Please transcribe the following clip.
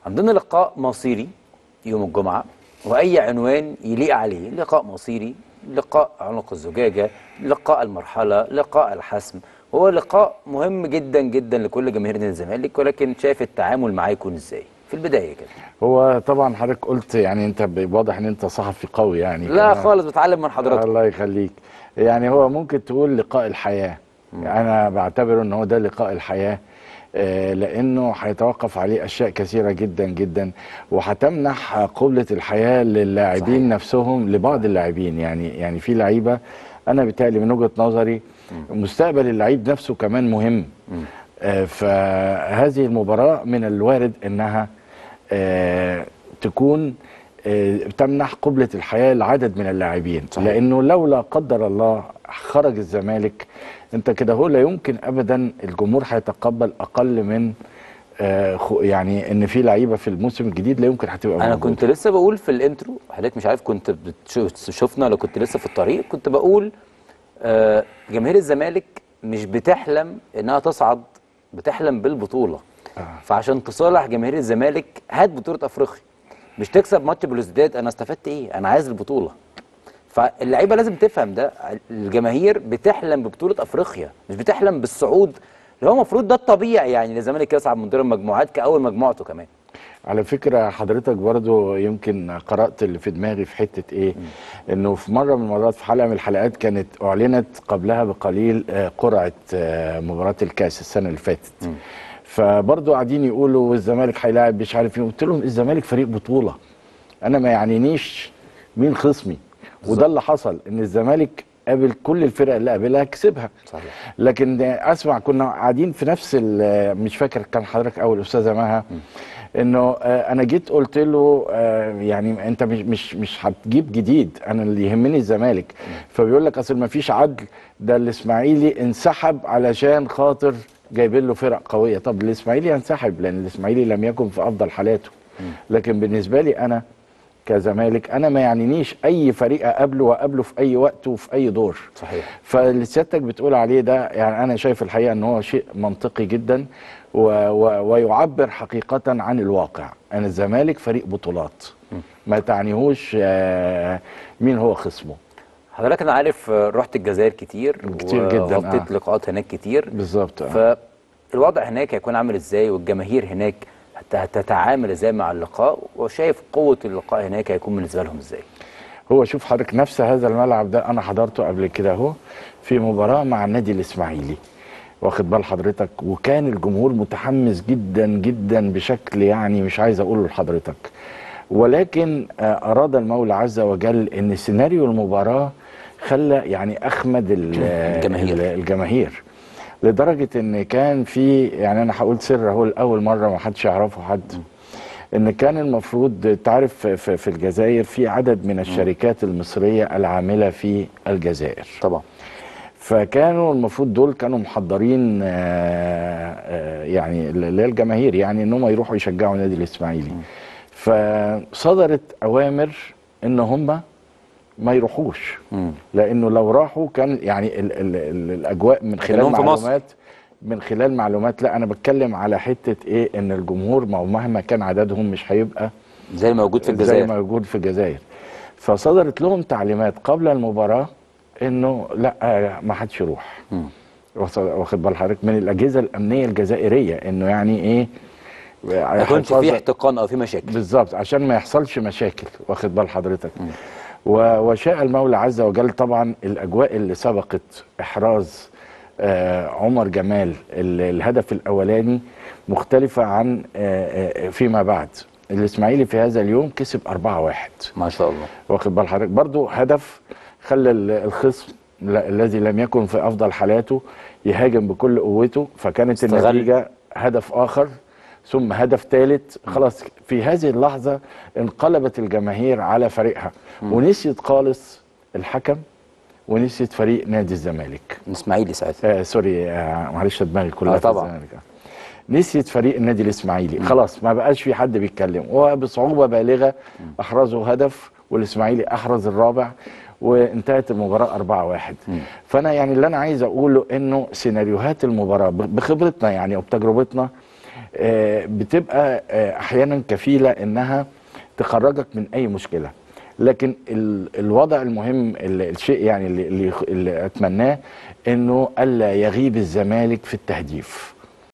عندنا لقاء مصيري يوم الجمعة وأي عنوان يليق عليه لقاء مصيري لقاء عنق الزجاجة لقاء المرحلة لقاء الحسم هو لقاء مهم جدا جدا لكل جماهير نادي الزمالك ولكن شايف التعامل معاه يكون ازاي في البداية كده هو طبعا حضرتك قلت يعني انت ب- واضح ان انت صحفي قوي يعني لا كمان. خالص بتعلم من حضرتك الله يخليك يعني هو ممكن تقول لقاء الحياة انا بعتبره ان هو ده لقاء الحياة آه، لانه هيتوقف عليه اشياء كثيره جدا جدا وهتمنح قبله الحياه للاعبين صحيح. نفسهم لبعض اللاعبين يعني يعني في لعيبه انا بالتالي من وجهه نظري مستقبل اللعيب نفسه كمان مهم آه، فهذه المباراه من الوارد انها آه، تكون آه، تمنح قبلة الحياة لعدد من اللاعبين صحيح. لأنه لو لا قدر الله خرج الزمالك أنت كده هو لا يمكن أبدا الجمهور هيتقبل أقل من آه، خو- يعني ان في لعيبه في الموسم الجديد لا يمكن هتبقى انا موجودة. كنت لسه بقول في الانترو حضرتك مش عارف كنت بتشوفنا ولا كنت لسه في الطريق كنت بقول آه جماهير الزمالك مش بتحلم انها تصعد بتحلم بالبطوله آه. فعشان تصالح جماهير الزمالك هات بطوله افريقيا مش تكسب ماتش بلوزداد انا استفدت ايه انا عايز البطوله فاللعيبه لازم تفهم ده الجماهير بتحلم ببطوله افريقيا مش بتحلم بالصعود اللي هو المفروض ده الطبيعي يعني الزمالك يصعد من دور المجموعات كاول مجموعته كمان على فكرة حضرتك برضو يمكن قرأت اللي في دماغي في حتة ايه انه في مرة من المرات في حلقة من الحلقات كانت اعلنت قبلها بقليل آه، قرعة آه، مباراة الكاس السنة اللي فاتت فبرضو قاعدين يقولوا الزمالك هيلاعب مش عارف ايه قلت لهم الزمالك فريق بطولة انا ما يعنينيش مين خصمي وده اللي حصل ان الزمالك قابل كل الفرق اللي قابلها كسبها صحيح. لكن اسمع كنا قاعدين في نفس ال- مش فاكر كان حضرتك او الاستاذه مها انه آه، انا جيت قلت له آه، يعني انت مش مش مش هتجيب جديد انا اللي يهمني الزمالك فبيقول لك اصل ما فيش عدل ده الاسماعيلي انسحب علشان خاطر جايبين له فرق قويه طب الاسماعيلي ينسحب لان الاسماعيلي لم يكن في افضل حالاته لكن بالنسبه لي انا كزمالك انا ما يعنينيش اي فريق اقابله واقابله في اي وقت وفي اي دور صحيح فاللي سيادتك بتقول عليه ده يعني انا شايف الحقيقه ان هو شيء منطقي جدا و و ويعبر حقيقه عن الواقع ان الزمالك فريق بطولات ما تعنيهوش آه، مين هو خصمه حضرتك انا عارف آه، رحت الجزائر كتير كتير جدا، وغطيت آه. لقاءات هناك كتير بالظبط آه. فالوضع هناك هيكون عامل ازاي والجماهير هناك هت- هتتعامل ازاي مع اللقاء وشايف قوه اللقاء هناك هيكون بالنسبه لهم ازاي هو شوف حضرتك نفس هذا الملعب ده انا حضرته قبل كده اهو في مباراه مع النادي الاسماعيلي واخد بال حضرتك وكان الجمهور متحمس جدا جدا بشكل يعني مش عايز اقوله لحضرتك ولكن آه، اراد المولى عز وجل ان سيناريو المباراه خلى يعني اخمد ال- الجماهير. ال- الجماهير لدرجه ان كان في يعني انا هقول سر اهو لاول مره ما حدش يعرفه حد ان كان المفروض تعرف في- في في الجزائر في عدد من الشركات المصريه العامله في الجزائر طبعا فكانوا المفروض دول كانوا محضرين آه، آه، يعني اللي هي الجماهير يعني ان هم يروحوا يشجعوا النادي الاسماعيلي فصدرت اوامر ان هم ما يروحوش مم. لانه لو راحوا كان يعني ال ال ال الاجواء من خلال كأنهم في مصر. معلومات من خلال معلومات لا انا بتكلم على حته ايه ان الجمهور ما هو مهما كان عددهم مش هيبقى زي ما موجود في زي الجزائر ما موجود في الجزائر فصدرت لهم تعليمات قبل المباراه انه لا ما حدش يروح مم. واخد- واخد بال حضرتك من الاجهزه الامنيه الجزائريه انه يعني ايه ما يكونش في احتقان او في مشاكل بالظبط عشان ما يحصلش مشاكل واخد بال حضرتك و- وشاء المولى عز وجل طبعا الاجواء اللي سبقت احراز آه عمر جمال ال- الهدف الاولاني مختلفه عن آه آه فيما بعد الاسماعيلي في هذا اليوم كسب 4-1 ما شاء الله واخد بال حضرتك برضو هدف خلى ال- الخصم ل- الذي لم يكن في افضل حالاته يهاجم بكل قوته فكانت استغل. النتيجه هدف اخر ثم هدف ثالث خلاص في هذه اللحظه انقلبت الجماهير على فريقها ونسيت خالص الحكم ونسيت فريق نادي الزمالك الاسماعيلي ساعتها آه سوري آه معلش دماغي كلها آه في طبعا. الزمالك آه. نسيت فريق النادي الاسماعيلي خلاص ما بقاش في حد بيتكلم وبصعوبه بالغه احرزوا هدف والاسماعيلي احرز الرابع وانتهت المباراه 4-1 فانا يعني اللي انا عايز اقوله انه سيناريوهات المباراه ب- بخبرتنا يعني وبتجربتنا آه، بتبقى آه، احيانا كفيله انها تخرجك من اي مشكله لكن ال- الوضع المهم ال- الشيء يعني اللي, اللي, اللي اتمناه انه الا يغيب الزمالك في التهديف